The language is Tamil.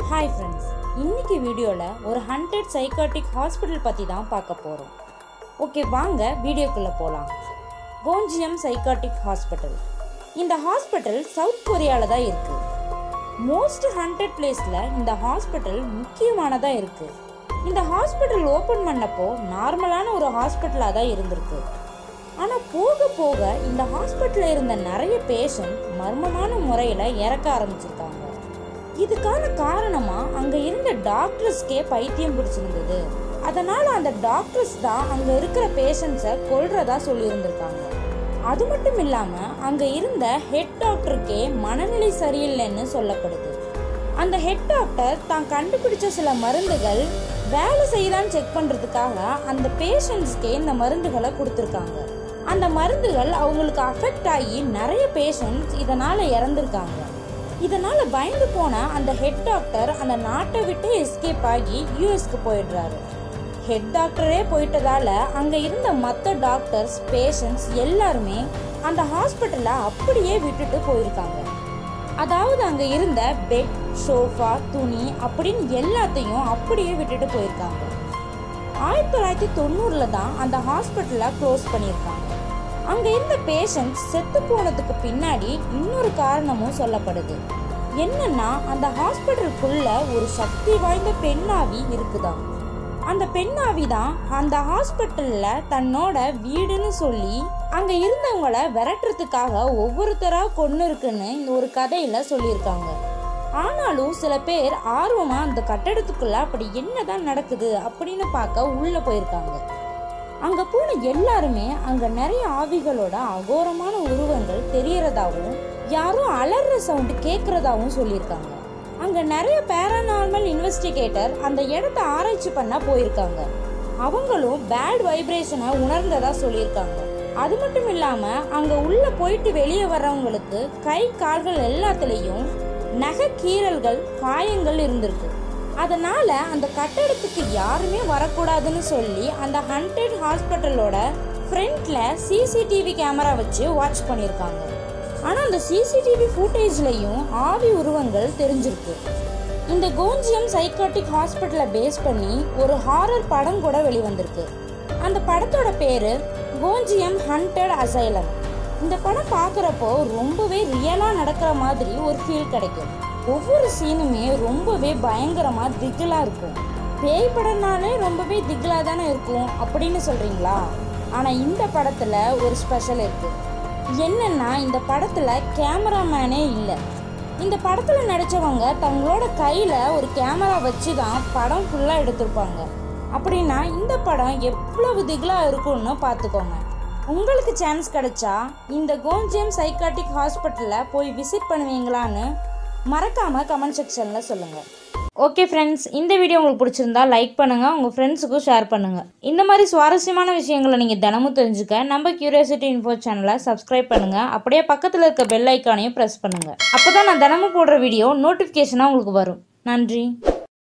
ஹாய் ஃப்ரெண்ட்ஸ் இன்னைக்கு வீடியோவில் ஒரு ஹண்ட்ரட் சைக்காட்டிக் ஹாஸ்பிட்டல் பற்றி தான் பார்க்க போகிறோம் ஓகே வாங்க வீடியோக்குள்ளே போகலாம் கோஞ்சியம் சைக்காட்டிக் ஹாஸ்பிட்டல் இந்த ஹாஸ்பிட்டல் சவுத் கொரியாவில் தான் இருக்குது மோஸ்ட் ஹண்ட்ரட் பிளேஸில் இந்த ஹாஸ்பிட்டல் முக்கியமானதாக இருக்குது இந்த ஹாஸ்பிட்டல் ஓப்பன் பண்ணப்போ நார்மலான ஒரு ஹாஸ்பிட்டலாக தான் இருந்திருக்கு ஆனால் போக போக இந்த ஹாஸ்பிட்டலில் இருந்த நிறைய பேஷண்ட் மர்மமான முறையில் இறக்க ஆரம்பிச்சிருக்காங்க இதுக்கான காரணமா அங்க இருந்த டாக்டர்ஸ்க்கே பைத்தியம் பிடிச்சிருந்தது அதனால அந்த டாக்டர்ஸ் தான் அங்க இருக்கிற பேஷண்ட்ஸை கொல்றதா சொல்லியிருந்திருக்காங்க அது மட்டும் இல்லாம அங்க இருந்த ஹெட் டாக்டருக்கே மனநிலை சரியில்லைன்னு சொல்லப்படுது அந்த ஹெட் டாக்டர் தான் கண்டுபிடிச்ச சில மருந்துகள் வேலை செய்யுதான்னு செக் பண்றதுக்காக அந்த பேஷண்ட்ஸ்க்கே இந்த மருந்துகளை கொடுத்துருக்காங்க அந்த மருந்துகள் அவங்களுக்கு அஃபெக்ட் ஆகி நிறைய பேஷண்ட்ஸ் இதனால இறந்துருக்காங்க இதனால பயந்து போன அந்த ஹெட் டாக்டர் அந்த நாட்டை விட்டு எஸ்கேப் ஆகி யூஎஸ்க்கு போயிடுறாரு ஹெட் டாக்டரே போயிட்டதால அங்க இருந்த மற்ற டாக்டர்ஸ் பேஷண்ட்ஸ் எல்லாருமே அந்த ஹாஸ்பிட்டலை அப்படியே விட்டுட்டு போயிருக்காங்க அதாவது அங்க இருந்த பெட் சோஃபா துணி அப்படின்னு எல்லாத்தையும் அப்படியே விட்டுட்டு போயிருக்காங்க ஆயிரத்தி தொள்ளாயிரத்தி தொண்ணூறுல தான் அந்த ஹாஸ்பிட்டலை க்ளோஸ் பண்ணியிருக்காங்க அங்க இருந்த பேஷண்ட்ஸ் செத்து போனதுக்கு பின்னாடி இன்னொரு காரணமும் சொல்லப்படுது என்னன்னா அந்த ஹாஸ்பிட்டலுக்குள்ள ஒரு சக்தி வாய்ந்த பெண்ணாவி இருக்குதாம் அந்த பெண்ணாவி தான் அந்த ஹாஸ்பிட்டல்ல தன்னோட வீடுன்னு சொல்லி அங்க இருந்தவங்கள விரட்டுறதுக்காக ஒவ்வொருத்தரா கொண்டு இருக்குன்னு இந்த ஒரு கதையில சொல்லியிருக்காங்க ஆனாலும் சில பேர் ஆர்வமா அந்த கட்டடத்துக்குள்ள அப்படி என்னதான் நடக்குது அப்படின்னு பார்க்க உள்ள போயிருக்காங்க அங்க போன எல்லாருமே அங்க நிறைய ஆவிகளோட அகோரமான உருவங்கள் தெரியறதாவும் யாரும் அலற சவுண்ட் கேட்கறதாவும் சொல்லியிருக்காங்க அங்க நிறைய பேரானார்மல் இன்வெஸ்டிகேட்டர் அந்த இடத்த ஆராய்ச்சி பண்ண போயிருக்காங்க அவங்களும் பேட் வைப்ரேஷனை உணர்ந்ததா சொல்லியிருக்காங்க அது மட்டும் இல்லாம அங்க உள்ள போயிட்டு வெளியே வர்றவங்களுக்கு கை கால்கள் எல்லாத்துலயும் நகை கீறல்கள் காயங்கள் இருந்திருக்கு அதனால அந்த கட்டடத்துக்கு யாருமே வரக்கூடாதுன்னு சொல்லி அந்த ஹண்டட் ஹாஸ்பிட்டலோட ஃப்ரண்ட்ல சிசிடிவி கேமரா வச்சு வாட்ச் பண்ணியிருக்காங்க ஆனால் அந்த சிசிடிவி ஃபுட்டேஜ்லையும் ஆவி உருவங்கள் தெரிஞ்சிருக்கு இந்த கோஞ்சியம் சைக்காட்டிக் ஹாஸ்பிட்டலை பேஸ் பண்ணி ஒரு ஹாரர் படம் கூட வெளிவந்திருக்கு அந்த படத்தோட பேரு கோஞ்சியம் ஹண்டட் அசைலம் இந்த படம் பார்க்குறப்போ ரொம்பவே ரியலாக நடக்கிற மாதிரி ஒரு ஃபீல் கிடைக்கும் ஒவ்வொரு சீனுமே ரொம்பவே பயங்கரமாக திகிலாக இருக்கும் பேய் படம்னாலே ரொம்பவே திகிலாக தானே இருக்கும் அப்படின்னு சொல்கிறீங்களா ஆனால் இந்த படத்தில் ஒரு ஸ்பெஷல் இருக்குது என்னன்னா இந்த படத்தில் கேமராமேனே இல்லை இந்த படத்தில் நடித்தவங்க தங்களோட கையில் ஒரு கேமரா வச்சு தான் படம் ஃபுல்லாக எடுத்திருப்பாங்க அப்படின்னா இந்த படம் எவ்வளவு திகிலாக இருக்கும்னு பார்த்துக்கோங்க உங்களுக்கு சான்ஸ் கிடைச்சா இந்த கோஞ்சியம் சைக்காட்டிக் ஹாஸ்பிட்டலில் போய் விசிட் பண்ணுவீங்களான்னு மறக்காம கமெண்ட் செக்ஷனில் சொல்லுங்கள் ஓகே ஃப்ரெண்ட்ஸ் இந்த வீடியோ உங்களுக்கு பிடிச்சிருந்தா லைக் பண்ணுங்கள் உங்கள் ஃப்ரெண்ட்ஸுக்கும் ஷேர் பண்ணுங்கள் இந்த மாதிரி சுவாரஸ்யமான விஷயங்களை நீங்கள் தினமும் தெரிஞ்சுக்க நம்ம கியூரியாசிட்டி இன்ஃபோ சேனலை சப்ஸ்கிரைப் பண்ணுங்கள் அப்படியே பக்கத்தில் இருக்க பெல் ஐக்கானையும் ப்ரெஸ் பண்ணுங்கள் அப்போ தான் நான் தினமும் போடுற வீடியோ நோட்டிஃபிகேஷனாக உங்களுக்கு வரும் நன்றி